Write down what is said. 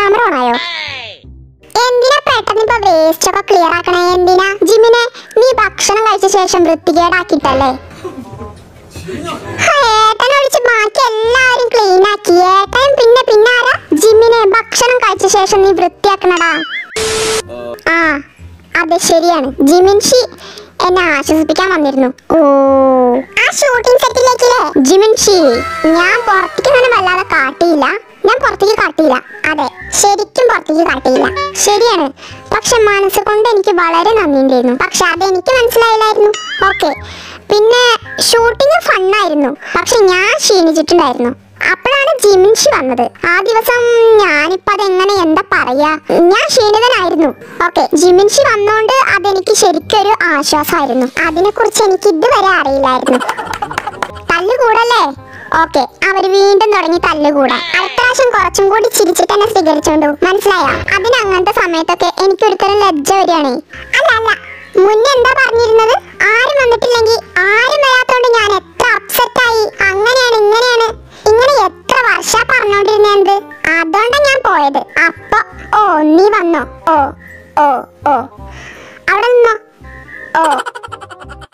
camera ഓണായോ എന്തിനാ പെട്ടെന്ന് ഇപ്പൊ വേസ്റ്റ് ഒക്കെ ക്ലിയർ ആക്കണേ എന്തിനാ ജിമിനെ നീ ഭക്ഷണം കഴിച്ച ശേഷം വൃത്തികേടാക്കിട്ടല്ലേ ഏട്ടനെ വിളിച്ച് ബാക്കി എല്ലാവരും ക്ലീൻ ആക്കി ഏട്ടൻ പിന്നെ പിന്നെ ആരാ ജിമ്മിനെ ഭക്ഷണം കഴിച്ച ശേഷം നീ വൃത്തിയാക്കണടാ ആ അതെ ശരിയാണ് ജിമിൻഷി എന്നെ ആശ്വസിപ്പിക്കാൻ വന്നിരുന്നു ഓ ആ ഷൂട്ടിംഗ് സെറ്റിലേക്കില്ലേ ജിമിൻഷി ഞാൻ പുറത്തേക്ക് അങ്ങനെ വല്ലാതെ കാട്ടിയില്ല ഞാൻ പുറത്തേക്ക് കാട്ടിയില്ല അതെ ശരിക്കും പുറത്തേക്ക് കാട്ടിയില്ല ശരിയാണ് പക്ഷെ മനസ്സ് കൊണ്ട് എനിക്ക് വളരെ നന്ദിയുണ്ടായിരുന്നു പക്ഷെ അത് എനിക്ക് മനസ്സിലായില്ലായിരുന്നു ഓക്കെ പിന്നെ ഷൂട്ടിംഗ് ഫണ്ണായിരുന്നു പക്ഷെ ഞാൻ ക്ഷീണിച്ചിട്ടുണ്ടായിരുന്നു അപ്പോഴാണ് ജിമിൻഷി വന്നത് ആ ദിവസം ഞാനിപ്പോ അതെങ്ങനെ എന്താ പറയാ ഞാൻ ക്ഷീണിതനായിരുന്നു ഓക്കെ ജിമിൻഷി വന്നോണ്ട് അതെനിക്ക് ശരിക്കൊരു ആശ്വാസമായിരുന്നു അതിനെ കുറിച്ച് എനിക്ക് ഇതുവരെ അറിയില്ലായിരുന്നു തല്ലുകൂടല്ലേ ഓക്കെ അവര് വീണ്ടും തുടങ്ങി തല്ലുകൂടാൻ അടുത്ത പ്രാവശ്യം കുറച്ചും കൂടി ചിരിച്ചിട്ട് തന്നെ സ്വീകരിച്ചോണ്ടു മനസ്സിലായോ അതിന് അങ്ങനത്തെ സമയത്തൊക്കെ എനിക്ക് ഒരുത്തരം ലജ്ജ വരികയാണേ അല്ല അല്ല മുന്നേ എന്താ പറഞ്ഞിരുന്നത് ആരും വന്നിട്ടില്ലെങ്കിൽ ആരും വരാത്തോണ്ട് ഞാൻ എത്ര അപ്സെറ്റ് ആയി അങ്ങനെയാണ് ഇങ്ങനെയാണ് ഇങ്ങനെ എത്ര വർഷ പറഞ്ഞോണ്ടിരുന്നത് അതുകൊണ്ടാ ഞാൻ പോയത് അപ്പൊ ഓ നീ വന്നോ ഓ ഓ ഓ അവിടെ നിന്നോ ഓ